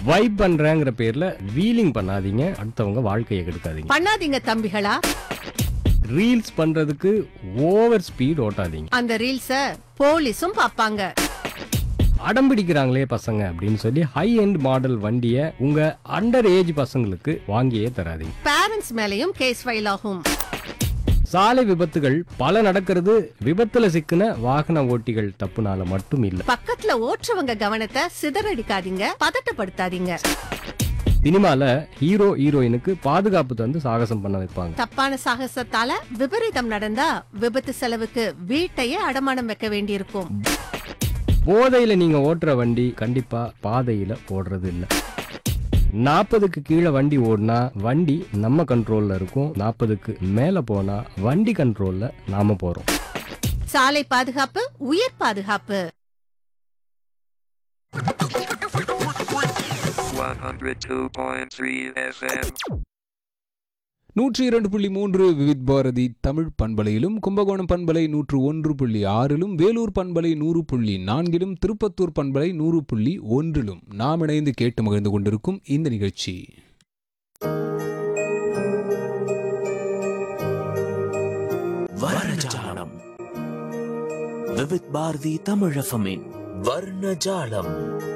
Vibe பண்றேங்கிற பேர்ல wheeling பண்ணாதீங்க அடுத்தவங்க வாழ்க்கையை கெடுக்காதீங்க பண்ணாதீங்க தம்பிகளா ரீல்ஸ் பண்றதுக்கு ஓவர் ஸ்பீட் ஓட்டாதீங்க அந்த ரீல்ஸ போலீஸும் பாப்பாங்க அடம் பிடிக்கிறாங்களே பசங்க அப்படின்னு சொல்லி ஹை எண்ட் மாடல் வண்டியை உங்க அண்டர் ஏஜ் பசங்களுக்கு வாங்கியே தராதீங்க பேரண்ட்ஸ் மேலயும் கேஸ் ஃபைல் ஆகும் சாலை விபத்துகள் பல நடக்கிறது விபத்துல சிக்கின வாகன ஓட்டிகள் தப்புனால மட்டும் இல்ல பக்கத்துல ஓட்டுறவங்க கவனத்தை சிதறடிக்காதீங்க பதட்டப்படுத்தாதீங்க சினிமால ஹீரோ ஹீரோயினுக்கு பாதுகாப்பு தந்து சாகசம் பண்ண வைப்பாங்க தப்பான சாகசத்தால விபரீதம் நடந்தா விபத்து செலவுக்கு வீட்டையே அடமானம் வைக்க வேண்டியிருக்கும் போதையில நீங்க ஓட்டுற வண்டி கண்டிப்பா பாதையில ஓடுறது இல்ல நாற்பதுக்கு கீழே வண்டி ஓடினா வண்டி நம்ம கண்ட்ரோல்ல இருக்கும் நாற்பதுக்கு மேல போனா வண்டி கண்ட்ரோல்ல நாம போறோம் சாலை பாதுகாப்பு உயிர் பாதுகாப்பு 102.3 FM. நூற்றி இரண்டு புள்ளி மூன்று விவித் பாரதி தமிழ் பண்பலையிலும் கும்பகோணம் பண்பலை நூற்று ஒன்று புள்ளி ஆறிலும் வேலூர் பண்பலை நூறு புள்ளி நான்கிலும் திருப்பத்தூர் பண்பலை நூறு புள்ளி ஒன்றிலும் நாம் இணைந்து கேட்டு மகிழ்ந்து கொண்டிருக்கும் இந்த நிகழ்ச்சி வர்ணஜாலம் விவித் பாரதி தமிழஃபமின் வர்ணஜாலம்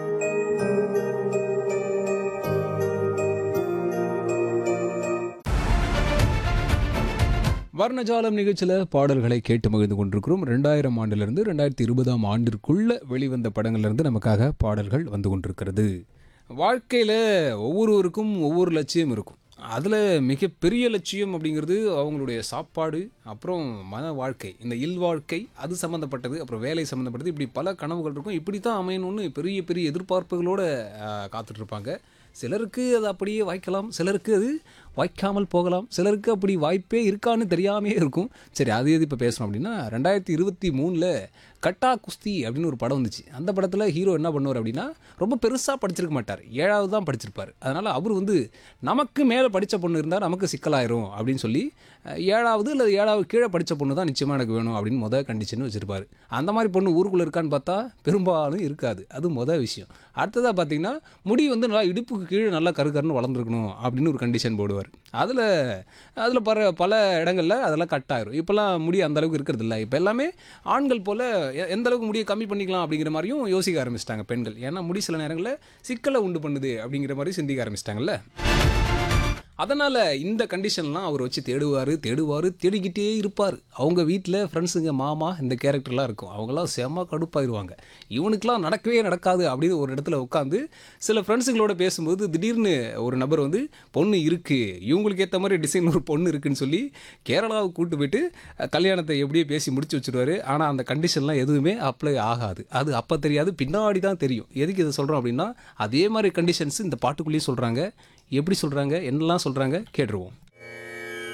வர்ணஜாலம் நிகழ்ச்சியில் பாடல்களை கேட்டு மகிழ்ந்து கொண்டிருக்கிறோம் ரெண்டாயிரம் ஆண்டிலிருந்து ரெண்டாயிரத்தி இருபதாம் ஆண்டிற்குள்ள வெளிவந்த படங்கள்லேருந்து நமக்காக பாடல்கள் வந்து கொண்டிருக்கிறது வாழ்க்கையில் ஒவ்வொருவருக்கும் ஒவ்வொரு லட்சியம் இருக்கும் அதில் மிகப்பெரிய லட்சியம் அப்படிங்கிறது அவங்களுடைய சாப்பாடு அப்புறம் மன வாழ்க்கை இந்த இல் வாழ்க்கை அது சம்மந்தப்பட்டது அப்புறம் வேலை சம்மந்தப்பட்டது இப்படி பல கனவுகள் இருக்கும் இப்படி தான் அமையணும்னு பெரிய பெரிய எதிர்பார்ப்புகளோடு காத்துட்ருப்பாங்க சிலருக்கு அது அப்படியே வாய்க்கலாம் சிலருக்கு அது வாய்க்காமல் போகலாம் சிலருக்கு அப்படி வாய்ப்பே இருக்கான்னு தெரியாமே இருக்கும் சரி அது எது இப்போ பேசணும் அப்படின்னா ரெண்டாயிரத்தி இருபத்தி மூணில் கட்டா குஸ்தி அப்படின்னு ஒரு படம் வந்துச்சு அந்த படத்தில் ஹீரோ என்ன பண்ணுவார் அப்படின்னா ரொம்ப பெருசாக படிச்சிருக்க மாட்டார் ஏழாவது தான் படிச்சிருப்பார் அதனால் அவர் வந்து நமக்கு மேலே படித்த பொண்ணு இருந்தால் நமக்கு சிக்கலாயிரும் அப்படின்னு சொல்லி அஹ், ஏழாவது இல்லை ஏழாவது கீழே படித்த பொண்ணு தான் நிச்சயமாக எனக்கு வேணும் அப்படின்னு மொதல் கண்டிஷன் வச்சுருப்பார் அந்த மாதிரி பொண்ணு ஊருக்குள்ளே இருக்கான்னு பார்த்தா பெரும்பாலும் இருக்காது அது மொதல் விஷயம் அடுத்ததாக பார்த்தீங்கன்னா முடி வந்து நல்லா இடுப்புக்கு கீழே நல்லா கருகருன்னு வளர்ந்துருக்கணும் அப்படின்னு ஒரு கண்டிஷன் போடுவார் அதில் அதில் பல பல இடங்களில் அதெல்லாம் கட் ஆயிரும் இப்போல்லாம் முடி அந்த அளவுக்கு இருக்கிறது இல்லை இப்போ எல்லாமே ஆண்கள் போல் எ- எந்த அளவுக்கு முடியை கம்மி பண்ணிக்கலாம் அப்படிங்கிற மாதிரியும் யோசிக்க ஆரம்பிச்சிட்டாங்க பெண்கள் ஏன்னா முடி சில நேரங்களில் சிக்கலை உண்டு பண்ணுது அப்படிங்கிற மாதிரி சிந்திக்க ஆரம்பிச்சிட்டாங்கல்ல அதனால் இந்த கண்டிஷன்லாம் அவர் வச்சு தேடுவார் தேடுவார் தேடிக்கிட்டே இருப்பார் அவங்க வீட்டில் ஃப்ரெண்ட்ஸுங்க மாமா இந்த கேரக்டர்லாம் இருக்கும் அவங்களாம் செம்ம கடுப்பாயிருவாங்க இவனுக்கெலாம் நடக்கவே நடக்காது அப்படின்னு ஒரு இடத்துல உட்காந்து சில ஃப்ரெண்ட்ஸுங்களோட பேசும்போது திடீர்னு ஒரு நபர் வந்து பொண்ணு இருக்குது இவங்களுக்கு ஏற்ற மாதிரி டிசைன் ஒரு பொண்ணு இருக்குன்னு சொல்லி கேரளாவுக்கு கூட்டு போயிட்டு அஹ், கல்யாணத்தை எப்படியே பேசி முடிச்சு வச்சுருவாரு ஆனால் அந்த கண்டிஷன்லாம் எதுவுமே அப்ளை ஆகாது அது அப்போ தெரியாது பின்னாடி தான் தெரியும் எதுக்கு இதை சொல்கிறோம் அப்படின்னா அதே மாதிரி கண்டிஷன்ஸ் இந்த பாட்டுக்குள்ளேயே சொல்கிறாங்க எப்படி சொல்கிறாங்க என்னெல்லாம் சொல்கிறாங்க கேட்டுருவோம்